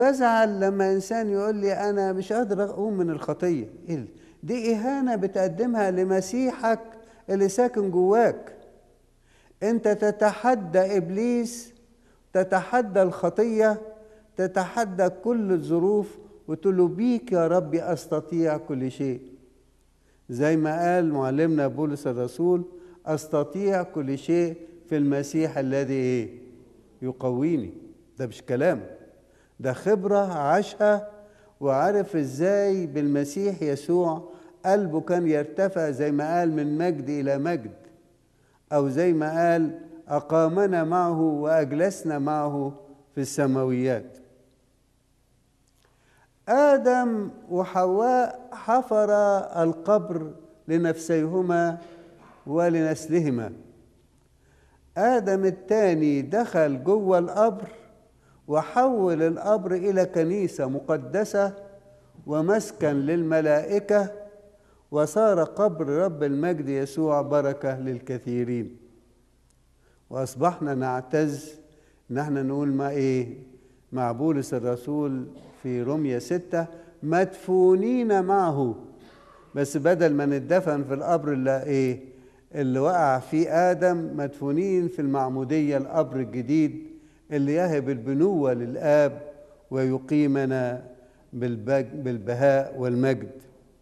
بزعل لما انسان يقول لي انا مش قادر اقوم من الخطيه إيه دي اهانه بتقدمها لمسيحك اللي ساكن جواك انت تتحدى ابليس تتحدى الخطيه تتحدى كل الظروف وتقول له بيك يا ربي استطيع كل شيء زي ما قال معلمنا بولس الرسول استطيع كل شيء في المسيح الذي ايه يقويني ده مش كلام ده خبره عاشها وعرف ازاي بالمسيح يسوع قلبه كان يرتفع زي ما قال من مجد الى مجد او زي ما قال اقامنا معه واجلسنا معه في السماويات ادم وحواء حفر القبر لنفسيهما ولنسلهما ادم الثاني دخل جوه القبر وحول القبر الى كنيسه مقدسه ومسكن للملائكه وصار قبر رب المجد يسوع بركه للكثيرين واصبحنا نعتز ان احنا نقول ما ايه مع بولس الرسول في رمية ستة مدفونين معه بس بدل ما ندفن في القبر اللي ايه اللي وقع فيه آدم مدفونين في المعمودية القبر الجديد اللي يهب البنوة للآب ويقيمنا بالبهاء والمجد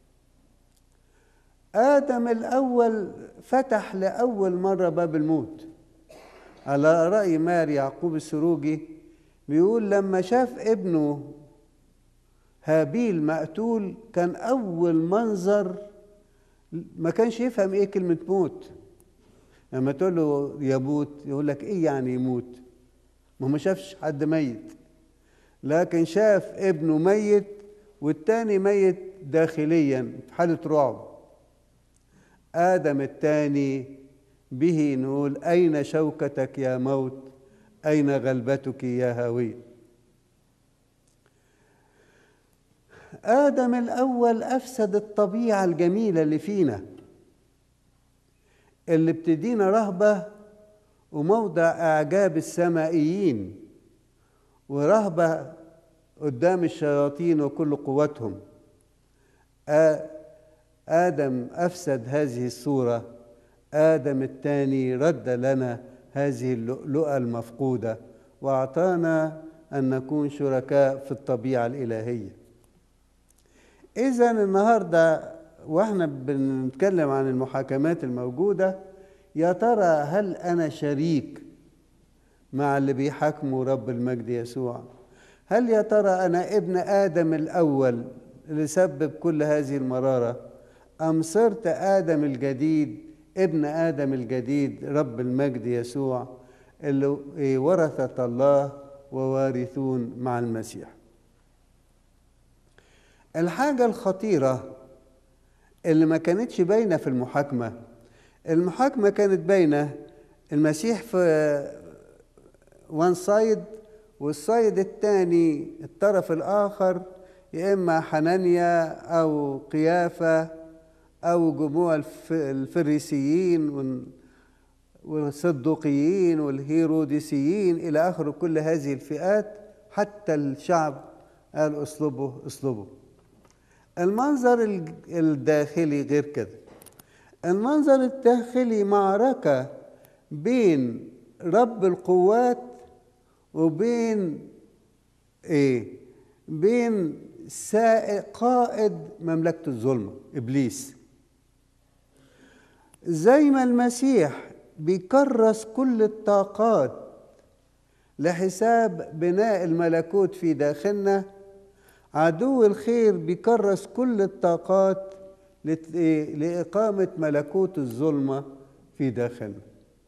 آدم الأول فتح لأول مرة باب الموت على رأي مار يعقوب السروجي بيقول لما شاف ابنه هابيل مقتول كان أول منظر ما كانش يفهم إيه كلمة موت لما تقول له يموت يقول لك إيه يعني يموت ما هو ما شافش حد ميت لكن شاف ابنه ميت والتاني ميت داخليا في حالة رعب آدم التاني به نقول أين شوكتك يا موت أين غلبتك يا هاوية آدم الأول أفسد الطبيعة الجميلة اللي فينا اللي بتدينا رهبة وموضع إعجاب السمائيين ورهبة قدام الشياطين وكل قوتهم آدم أفسد هذه الصورة آدم الثاني رد لنا هذه اللؤلؤة المفقودة وأعطانا أن نكون شركاء في الطبيعة الإلهية إذا النهاردة وإحنا بنتكلم عن المحاكمات الموجودة يا ترى هل أنا شريك مع اللي بيحاكموا رب المجد يسوع هل يا ترى أنا ابن آدم الأول اللي سبب كل هذه المرارة أم صرت آدم الجديد ابن آدم الجديد رب المجد يسوع اللي ورثة الله ووارثون مع المسيح الحاجة الخطيرة اللي ما كانتش باينة في المحاكمة المحاكمة كانت باينة المسيح في وان سايد والسايد الثاني الطرف الآخر يا إما حنانيا أو قيافة أو جموع الفريسيين والصدوقيين والهيروديسيين إلى آخر كل هذه الفئات حتى الشعب قال اصلبوا اصلبوا المنظر الداخلي غير كده المنظر الداخلي معركة بين رب القوات وبين ايه بين سائق قائد مملكة الظلمة إبليس زي ما المسيح بيكرس كل الطاقات لحساب بناء الملكوت في داخلنا عدو الخير بيكرس كل الطاقات لإقامة ملكوت الظلمة في داخلنا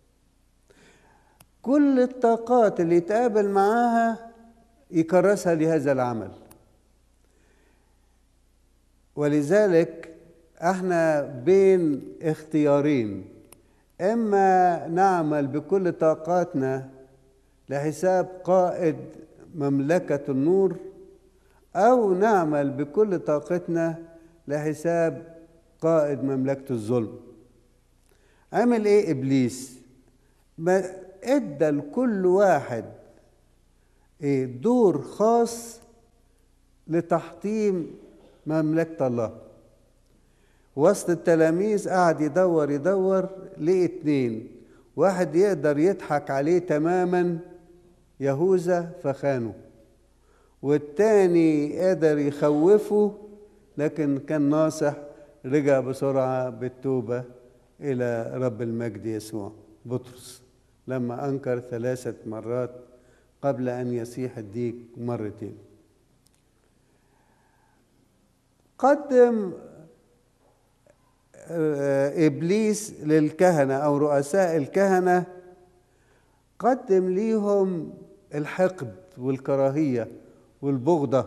كل الطاقات اللي يتقابل معاها يكرسها لهذا العمل ولذلك احنا بين اختيارين اما نعمل بكل طاقاتنا لحساب قائد مملكه النور او نعمل بكل طاقتنا لحساب قائد مملكه الظلم عمل ايه ابليس ما ادى لكل واحد ايه دور خاص لتحطيم مملكة الله وسط التلاميذ قعد يدور يدور لقي اتنين واحد يقدر يضحك عليه تماما يهوذا فخانه والتاني قدر يخوفه لكن كان ناصح رجع بسرعة بالتوبة إلى رب المجد يسوع بطرس لما أنكر ثلاثة مرات قبل أن يصيح الديك مرتين قدم إبليس للكهنة أو رؤساء الكهنة قدم ليهم الحقد والكراهية والبغضة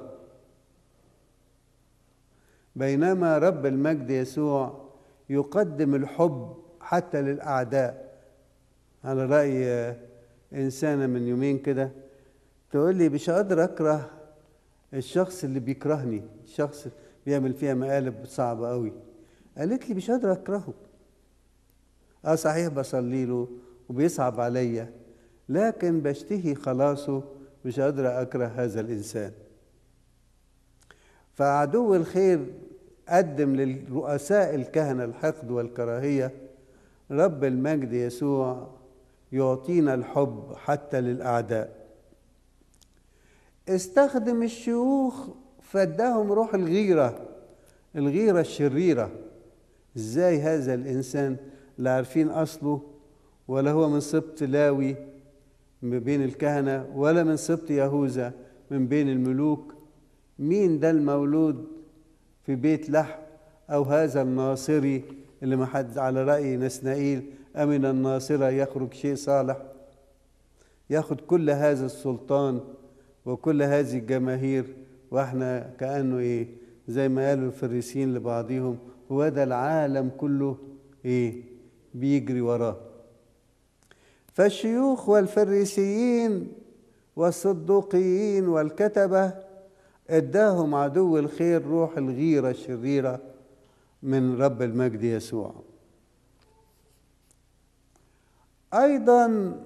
بينما رب المجد يسوع يقدم الحب حتى للأعداء على رأي إنسانة من يومين كده تقول لي مش قادر أكره الشخص اللي بيكرهني الشخص بيعمل فيها مقالب صعبة قوي قالت لي مش قادر أكرهه اه صحيح بصلي له وبيصعب عليا لكن بشتهي خلاصه مش قادر أكره هذا الإنسان فعدو الخير قدم للرؤساء الكهنة الحقد والكراهية رب المجد يسوع يعطينا الحب حتى للأعداء استخدم الشيوخ فادهم روح الغيرة الغيرة الشريرة ازاي هذا الإنسان لا عارفين أصله ولا هو من سبط لاوي من بين الكهنة ولا من سبط يهوذا من بين الملوك مين ده المولود في بيت لحم أو هذا الناصري اللي ما حد على رأي نسنائيل أمن الناصرة يخرج شيء صالح ياخد كل هذا السلطان وكل هذه الجماهير واحنا كأنه ايه زي ما قالوا الفريسيين لبعضهم هو ده العالم كله ايه بيجري وراه فالشيوخ والفريسيين والصدوقيين والكتبة اداهم عدو الخير روح الغيرة الشريرة من رب المجد يسوع أيضا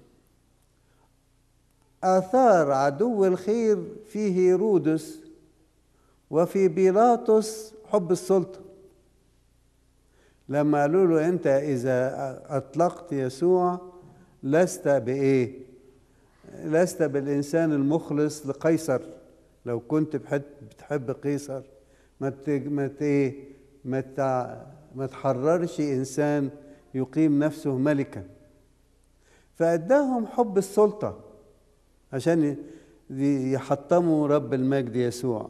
آثار عدو الخير في هيرودس وفي بيلاطس حب السلطة لما قالوا له أنت إذا أطلقت يسوع لست بإيه؟ لست بالإنسان المخلص لقيصر لو كنت بتحب قيصر ما ت... ما ت... ما, ت... ما تحررش إنسان يقيم نفسه ملكا فأداهم حب السلطة عشان يحطموا رب المجد يسوع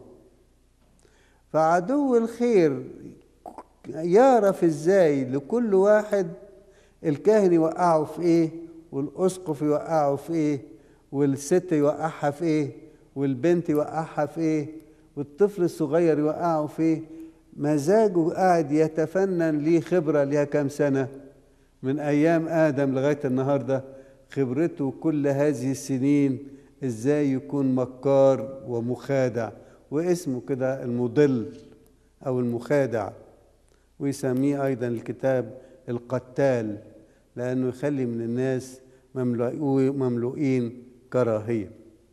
فعدو الخير يعرف ازاي لكل واحد الكاهن يوقعه في ايه والاسقف يوقعه في ايه والست يوقعها في ايه والبنت يوقعها في ايه والطفل الصغير يوقعه في ايه مزاجه قاعد يتفنن ليه خبره ليها كام سنه من ايام ادم لغايه النهارده خبرته كل هذه السنين ازاي يكون مكار ومخادع واسمه كده المضل او المخادع ويسميه ايضا الكتاب القتال لانه يخلي من الناس مملوئين كراهيه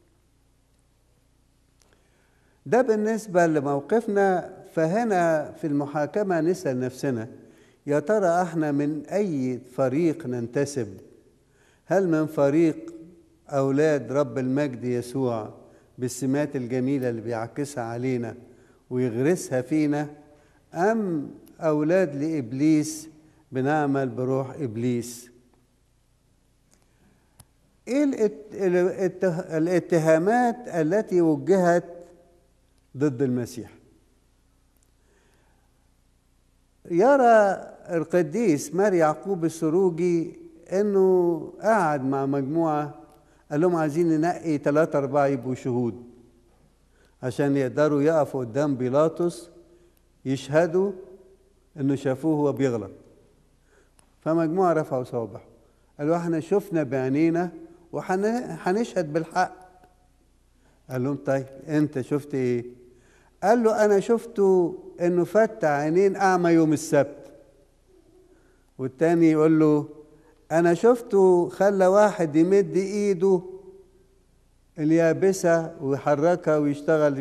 ده بالنسبه لموقفنا فهنا في المحاكمه نسال نفسنا يا ترى احنا من اي فريق ننتسب هل من فريق اولاد رب المجد يسوع بالسمات الجميله اللي بيعكسها علينا ويغرسها فينا ام اولاد لابليس بنعمل بروح ابليس ايه الاتهامات التي وجهت ضد المسيح يرى القديس مار يعقوب السروجي انه قعد مع مجموعه قال لهم عايزين ننقي ثلاثة أربعة يبقوا شهود عشان يقدروا يقفوا قدام بيلاطس يشهدوا انه شافوه وهو بيغلط فمجموعة رفعوا صوابع قالوا احنا شفنا بعينينا وهنشهد بالحق قال لهم طيب انت شفت ايه قال له انا شفته انه فتح عينين اعمى يوم السبت والتاني يقول له انا شفته خلى واحد يمد ايده اليابسه ويحركها ويشتغل